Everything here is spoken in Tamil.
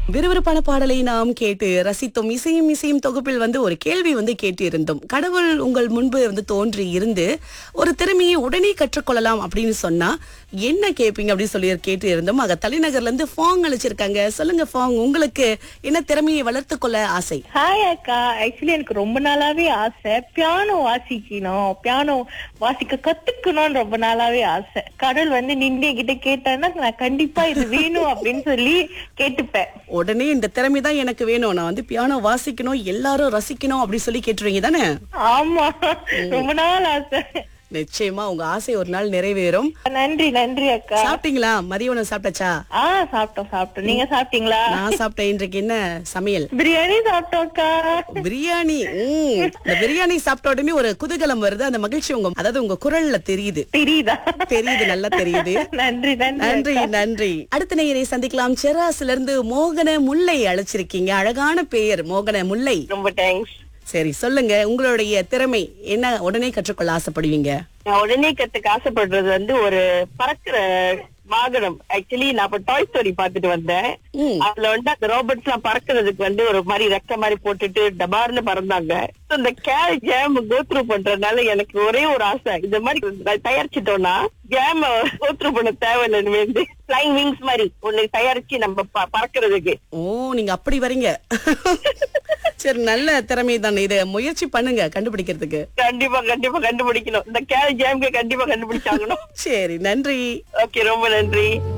விறுவிறுப்பான பாடலை நாம் கேட்டு ரசித்தோம் இசையும் இசையும் தொகுப்பில் வந்து ஒரு கேள்வி வந்து கேட்டு இருந்தோம் கடவுள் உங்கள் முன்பு வந்து தோன்றி இருந்து ஒரு திறமையை உடனே கற்றுக்கொள்ளலாம் அப்படின்னு சொன்னா என்ன கேட்பீங்க அப்படின்னு சொல்லி கேட்டு இருந்தோம் ஆக தலைநகர்ல இருந்து ஃபாங் அழைச்சிருக்காங்க சொல்லுங்க ஃபாங் உங்களுக்கு என்ன திறமையை வளர்த்து கொள்ள ஆசை ஹாய் அக்கா ஆக்சுவலி எனக்கு ரொம்ப நாளாவே ஆசை பியானோ வாசிக்கணும் பியானோ வாசிக்க கத்துக்கணும்னு ரொம்ப நாளாவே ஆசை கடவுள் வந்து நின்று கிட்ட கேட்டான்னா நான் கண்டிப்பா இது வேணும் அப்படின்னு சொல்லி கேட்டுப்பேன் உடனே இந்த திறமை தான் எனக்கு வேணும் நான் வந்து பியானோ வாசிக்கணும் எல்லாரும் ரசிக்கணும் அப்படி சொல்லி கேட்டுருவீங்க தானே ஆமா ரொம்ப நாள் ஆசை நிச்சயமா உங்க ஆசை ஒரு நாள் நிறைவேறும் நன்றி நன்றி அக்கா சாப்பிட்டீங்களா மதிய உணவு சாப்பிட்டாச்சா ஆ சாப்பிட்டோம் சாப்பிட்டோம் நீங்க சாப்பிட்டீங்களா நான் சாப்பிட்டேன் இன்றைக்கு என்ன சமையல் பிரியாணி சாப்பிட்டோம் அக்கா பிரியாணி உம் இந்த பிரியாணி சாப்பிட்ட உடனே ஒரு குதூகலம் வருது அந்த மகிழ்ச்சி உங்க அதாவது உங்க குரல்ல தெரியுது தெரியுதா தெரியுது நல்லா தெரியுது நன்றி நன்றி நன்றி நன்றி அடுத்த நேயரை சந்திக்கலாம் செராஸ்ல இருந்து மோகன முல்லை அழைச்சிருக்கீங்க அழகான பெயர் மோகன முல்லை ரொம்ப தேங்க்ஸ் சரி சொல்லுங்க உங்களுடைய திறமை என்ன உடனே கற்றுக்கொள்ள ஆசைப்படுவீங்க நான் உடனே கத்துக்க ஆசைப்படுறது வந்து ஒரு பறக்கிற வாகனம் ஆக்சுவலி நான் இப்ப டாய் ஸ்டோரி பாத்துட்டு வந்தேன் ம். அதுல வந்து அந்த ரோபோட்ஸ் எல்லாம் பறக்கிறதுக்கு வந்து ஒரு மாதிரி ரெக்க மாதிரி போட்டுட்டு டபார்னு பறந்தாங்க So, இந்த கேர் ஜேம் கோத்ரூ பண்றதுனால எனக்கு ஒரே ஒரு ஆசை இந்த மாதிரி நான் தயாரிச்சிட்டோம்னா ஜேம் கோத்ரூ பண்ண தேவையில்லைன்னு வந்து ஃபிளைங் விங்ஸ் மாதிரி ஒண்ணு தயாரிச்சு நம்ம ப- பறக்கிறதுக்கு ஓ நீங்க அப்படி வரீங்க சரி நல்ல திறமை தானே இதை முயற்சி பண்ணுங்க கண்டுபிடிக்கிறதுக்கு கண்டிப்பா கண்டிப்பா கண்டுபிடிக்கணும் இந்த கேர் ஜேம்க்கு கண்டிப்பா கண்டுபிடிச்சாகணும் சரி நன்றி ஓகே ரொம்ப நன்றி